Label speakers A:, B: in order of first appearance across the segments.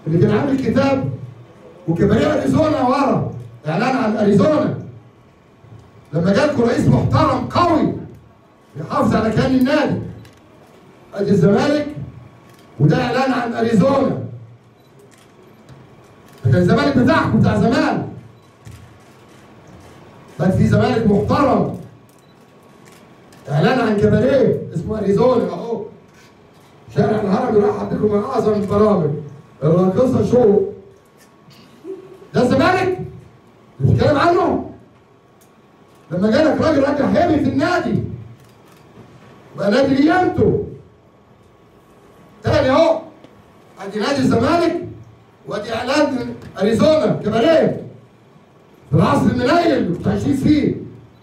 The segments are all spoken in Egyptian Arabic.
A: اللي كان عامل كتاب وكباريه اريزونا ورا اعلان عن اريزونا لما جالكم رئيس محترم قوي يحافظ على كيان النادي ادي الزمالك وده اعلان عن اريزونا ده كان الزمالك بتاعكم بتاع زمان بقى في زمالك محترم اعلان عن كباريه اسمه اريزونا اهو شارع الهرم راح اديكم من اعظم البرامج الراقصه شو ده الزمالك اللي بتتكلم عنه لما جالك راجل راجل حامي في النادي بقى نادي ليه قيمته تاني اهو ادي نادي الزمالك وادي اعلان اريزونا كباريه في العصر المنيل اللي كنتوا عايشين فيه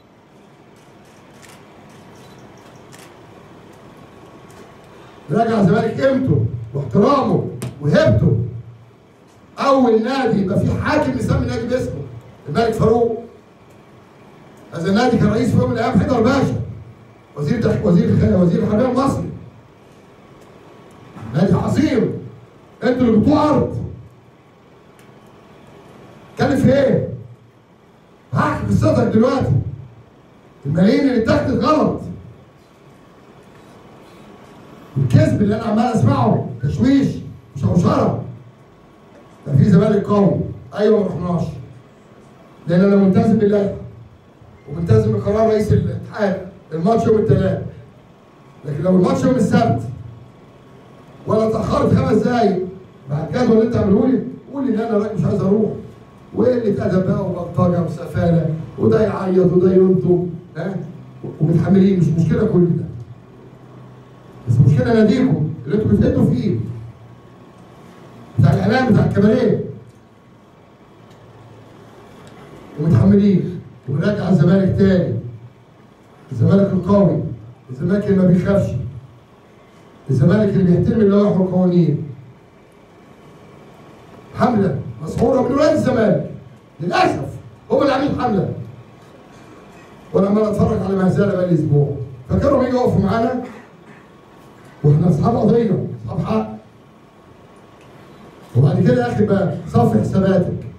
A: راجع الزمالك قيمته واحترامه وهيبته اول نادي يبقى فيه حاكم يسمي نادي باسمه الملك فاروق هذا النادي كان رئيس في يوم من الايام حيدر باشا وزير تح... وزير الخ... وزير الحربيه المصري نادي عظيم انتوا اللي بتوع ارض اتكلم في ايه؟ هحكي قصتك دلوقتي الملايين اللي اتاخدت غلط الكذب اللي انا عمال اسمعه تشويش وشوشره ده في زمالك قوي ايوه ما رحناش لان انا ملتزم بالله وملتزم بقرار رئيس الاتحاد الماتش يوم الثلاث لكن لو الماتش يوم السبت ولا اتاخرت خمس دقايق بعد الجدول اللي انت عامله لي قول لي ان انا راجل مش عايز اروح وقله ادب بقى وبلطجه وسفاله وده يعيط وده ينطق ها ومتحملين مش مشكله كل ده بس مشكله ناديكم اللي انتوا بتهدوا فيه بتاع الاعلام بتاع الكباريه ومتحملين ونرجع الزمالك تاني الزمالك القوي الزمالك اللي ما بيخافش الزمالك اللي بيحترم اللوائح والقوانين حمله مسحوره من ولاد الزمالك للاسف هم اللي عاملين حمله وانا عمال اتفرج على مهزله بقالي اسبوع فكانوا يجوا يقفوا معانا واحنا اصحاب قضيه اصحاب حق وبعد كده يا اخي بقى صفي حساباتك